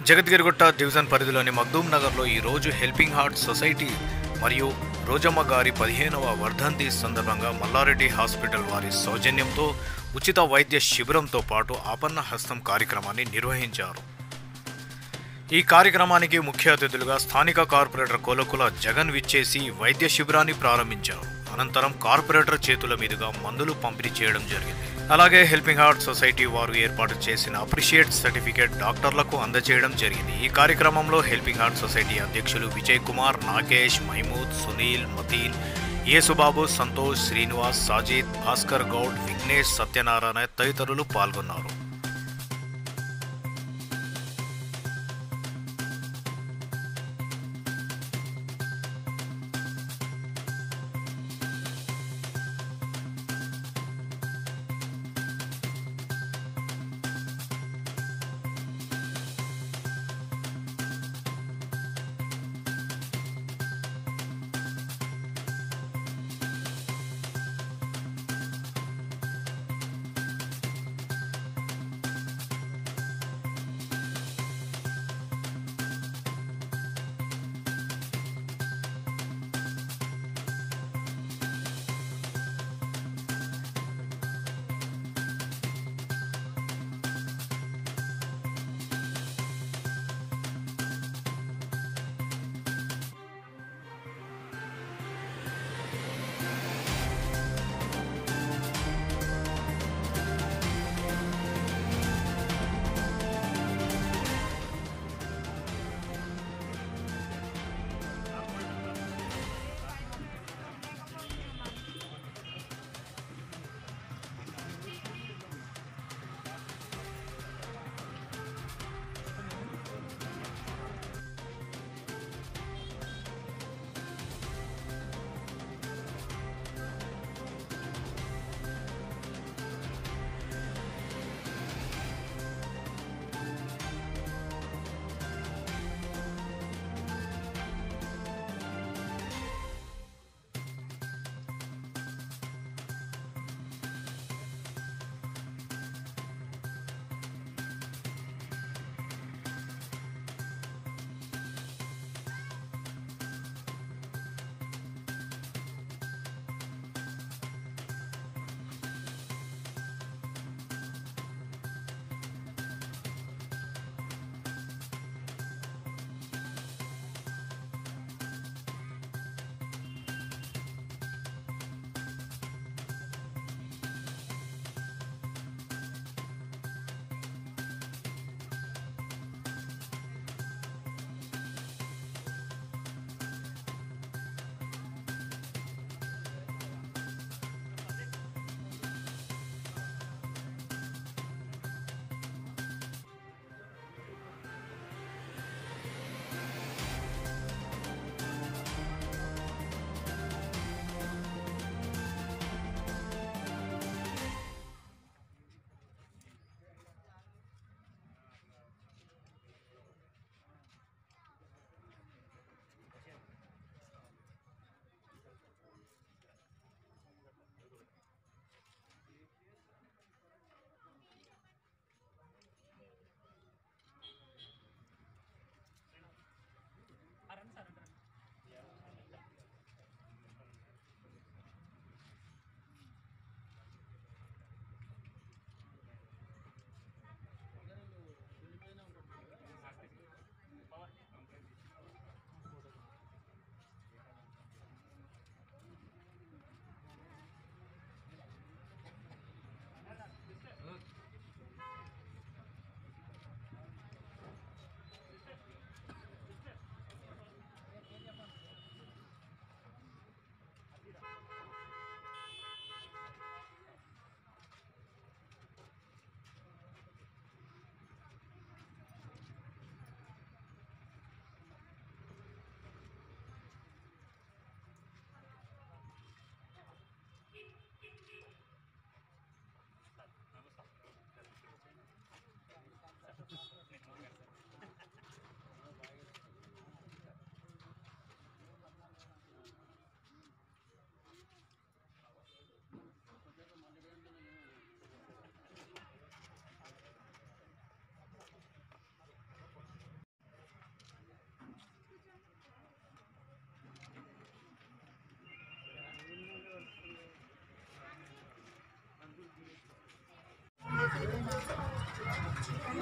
Jagadgirigutta division పరిధిలోని మగ్దూమ్ నగర్లో ఈరోజు హెల్పింగ్ హార్ట్ సొసైటీ మరియు రోజమ్మ గారి పదిహేనవ వర్ధంతి సందర్భంగా మల్లారెడ్డి హాస్పిటల్ వారి సౌజన్యంతో ఉచిత వైద్య శిబిరంతో పాటు ఆపన్న హస్తం కార్యక్రమాన్ని నిర్వహించారు ఈ కార్యక్రమానికి ముఖ్య అతిథులుగా స్థానిక కార్పొరేటర్ కోలకుల జగన్ విచ్చేసి వైద్య శిబిరాన్ని ప్రారంభించారు అనంతరం కార్పొరేటర్ చేతుల మీదుగా మందులు పంపిణీ చేయడం జరిగింది అలాగే హెల్పింగ్ హార్ట్ సొసైటీ వారు ఏర్పాటు చేసిన అప్రిషియేట్ సర్టిఫికేట్ డాక్టర్లకు అందజేయడం జరిగింది ఈ కార్యక్రమంలో హెల్పింగ్ హార్ట్ సొసైటీ అధ్యక్షులు విజయ్ కుమార్ నాగేష్ మహమూద్ సునీల్ మతీన్ యేసుబాబు సంతోష్ శ్రీనివాస్ సాజిద్ భాస్కర్ గౌడ్ విఘ్నేష్ సత్యనారాయణ తదితరులు పాల్గొన్నారు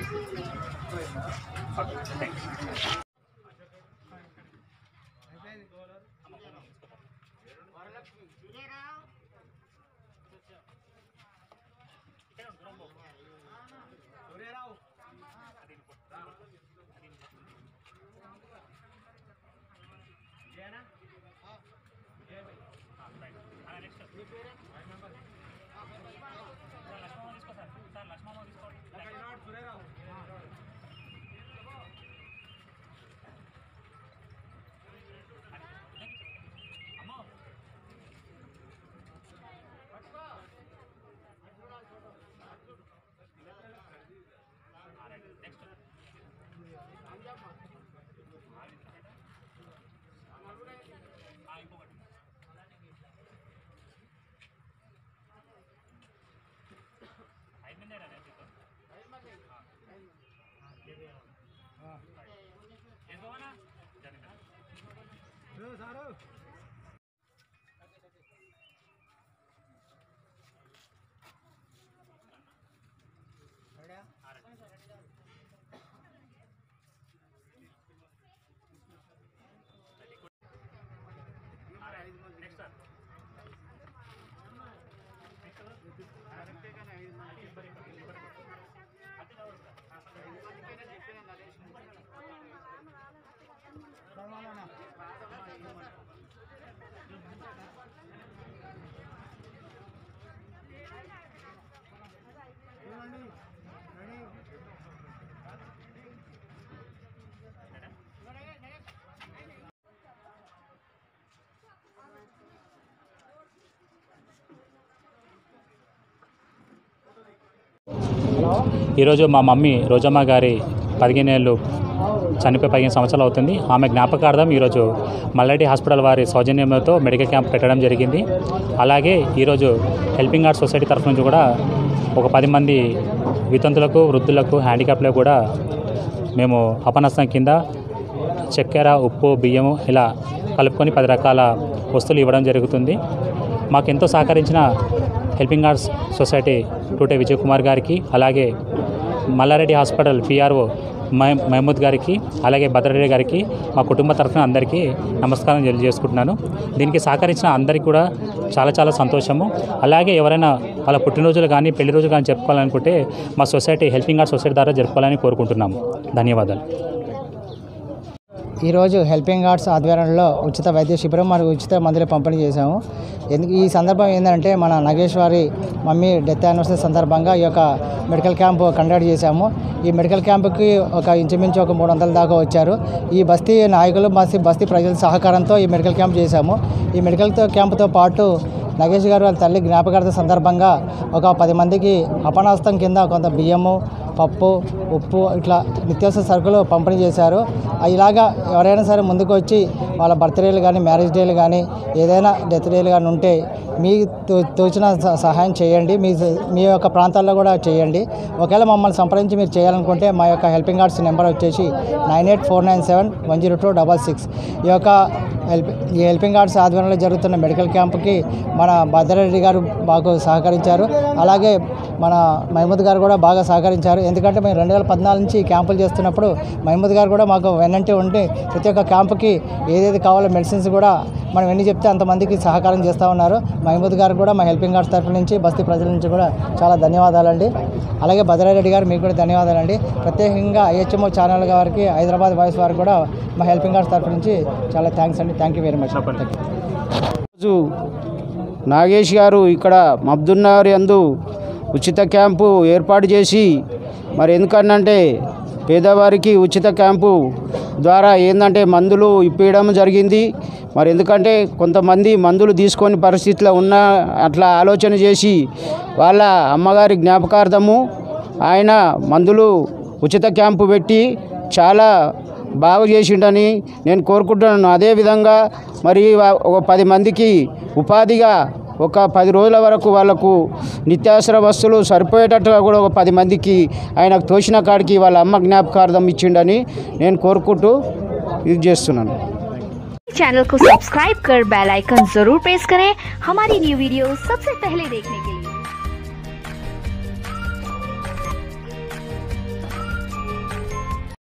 ఈరోజు మా మమ్మీ రోజమ్మ గారి పదిహేను ఏళ్ళు చనిపోయి పదిహేను సంవత్సరాలు అవుతుంది ఆమె జ్ఞాపకార్థం ఈరోజు మల్లారెడ్డి హాస్పిటల్ వారి సౌజన్యంతో మెడికల్ క్యాంప్ పెట్టడం జరిగింది అలాగే ఈరోజు హెల్పింగ్ ఆర్ట్స్ సొసైటీ తరఫు నుంచి కూడా ఒక పది మంది వితంతులకు వృద్ధులకు హ్యాండిక్యాప్లకు కూడా మేము అపనస్తం కింద చక్కెర ఉప్పు బియ్యము ఇలా కలుపుకొని పది రకాల వస్తువులు ఇవ్వడం జరుగుతుంది మాకు ఎంతో సహకరించిన హెల్పింగ్ ఆర్ట్స్ సొసైటీ టూటే విజయ్ కుమార్ గారికి అలాగే మల్లారెడ్డి హాస్పిటల్ పిఆర్ఓ మై మహమూద్ గారికి అలాగే భద్రారెడ్డి గారికి మా కుటుంబ తరఫున అందరికీ నమస్కారం తెలియజేసుకుంటున్నాను దీనికి సహకరించిన అందరికీ కూడా చాలా చాలా సంతోషము అలాగే ఎవరైనా వాళ్ళ పుట్టినరోజులు కానీ పెళ్లి రోజులు కానీ జరుపుకోవాలనుకుంటే మా సొసైటీ హెల్పింగ్ ఆర్ట్స్ సొసైటీ ద్వారా జరుపుకోవాలని కోరుకుంటున్నాము ధన్యవాదాలు ఈరోజు హెల్పింగ్ ఆర్ట్స్ ఆధ్వర్యంలో ఉచిత వైద్య శిబిరం మరియు ఉచిత మందులు పంపిణీ చేశాము ఎందుకు ఈ సందర్భం ఏంటంటే మన నగేశ్వరి మమ్మీ డెత్ యానివర్సరీ సందర్భంగా ఈ యొక్క మెడికల్ క్యాంప్ కండక్ట్ చేశాము ఈ మెడికల్ క్యాంపుకి ఒక ఇంచుమించు ఒక మూడు వందల దాకా వచ్చారు ఈ బస్తీ నాయకులు బస్తీ బస్తీ ప్రజల సహకారంతో ఈ మెడికల్ క్యాంప్ చేశాము ఈ మెడికల్ క్యాంపుతో పాటు నగేష్ గారు వాళ్ళ తల్లి జ్ఞాపకార్థ సందర్భంగా ఒక పది మందికి అపనాస్తం కింద కొంత బియ్యము పప్పు ఉప్పు ఇట్లా నిత్యావసర సరుకులు పంపిణీ చేశారు ఇలాగా ఎవరైనా సరే ముందుకు వచ్చి వాళ్ళ బర్త్డేలు కానీ మ్యారేజ్ డేలు కానీ ఏదైనా డెత్ డేలు కానీ ఉంటే మీ తో తోచిన స- సహాయం చేయండి మీ మీ యొక్క ప్రాంతాల్లో కూడా చేయండి ఒకవేళ మమ్మల్ని సంప్రదించి మీరు చేయాలనుకుంటే మా యొక్క హెల్పింగ్ ఆర్ట్స్ నెంబర్ వచ్చేసి nine eight four nine seven one zero two double six ఈ యొక్క హెల్ప్ ఈ హెల్పింగ్ ఆర్ట్స్ ఆధ్వర్యంలో జరుగుతున్న మెడికల్ క్యాంప్కి మన భద్రారెడ్డి గారు బాగా సహకరించారు అలాగే మన మహమూద్ గారు కూడా బాగా సహకరించారు ఎందుకంటే మేము రెండు వేల పద్నాలుగు నుంచి ఈ క్యాంపులు చేస్తున్నప్పుడు మహమూద్ గారు కూడా మాకు వెన్నంటే ఉండి ప్రతి ఒక్క క్యాంపుకి ఏదేది కావాలో మెడిసిన్స్ కూడా మనం ఎన్ని చెప్తే అంతమందికి సహకారం చేస్తూ ఉన్నారు మహమూద్ గారు కూడా మా హెల్పింగ్ ఆర్ట్స్ తరఫు నుంచి బస్తీ ప్రజల నుంచి కూడా చాలా ధన్యవాదాలండి అలాగే భద్రారెడ్డి గారు మీకు కూడా ధన్యవాదాలండి ప్రత్యేకంగా ఐహెచ్ఎంఓ ఛానల్ గారికి హైదరాబాద్ వాయిస్ వారికి కూడా మా హెల్పింగ్ ఆర్ట్స్ తరఫు నుంచి చాలా థ్యాంక్స్ అండి థ్యాంక్ యూ వెరీ మచ్ రోజు నాగేష్ గారు ఇక్కడ మబ్దున్నగర్ యందు ఉచిత క్యాంపు ఏర్పాటు చేసి మరి ఎందుకనంటే పేదవారికి ఉచిత క్యాంపు ద్వారా ఏంటంటే మందులు ఇప్పించడం జరిగింది మరి ఎందుకంటే కొంతమంది మందులు తీసుకొని పరిస్థితిలో ఉన్న అట్లా ఆలోచన చేసి వాళ్ళ అమ్మగారి జ్ఞాపకార్థము ఆయన మందులు ఉచిత క్యాంపు పెట్టి చాలా బాగు చేసిండని నేను కోరుకుంటున్నాను అదేవిధంగా మరి వా- ఒక పది మందికి ఉపాధిగా ఒక పది రోజుల వరకు వాళ్ళకు నిత్యావసర వస్తువులు సరిపోయేటట్టుగా కూడా ఒక పది మందికి ఆయనకు తోచిన కాడికి వాళ్ళ అమ్మ జ్ఞాపకార్థం ఇచ్చిండని నేను కోరుకుంటూ ఇది చేస్తున్నాను चैनल को सब्सक्राइब कर बेल आइकन जरूर प्रेस करें हमारी न्यू वीडियो सबसे पहले देखने के लिए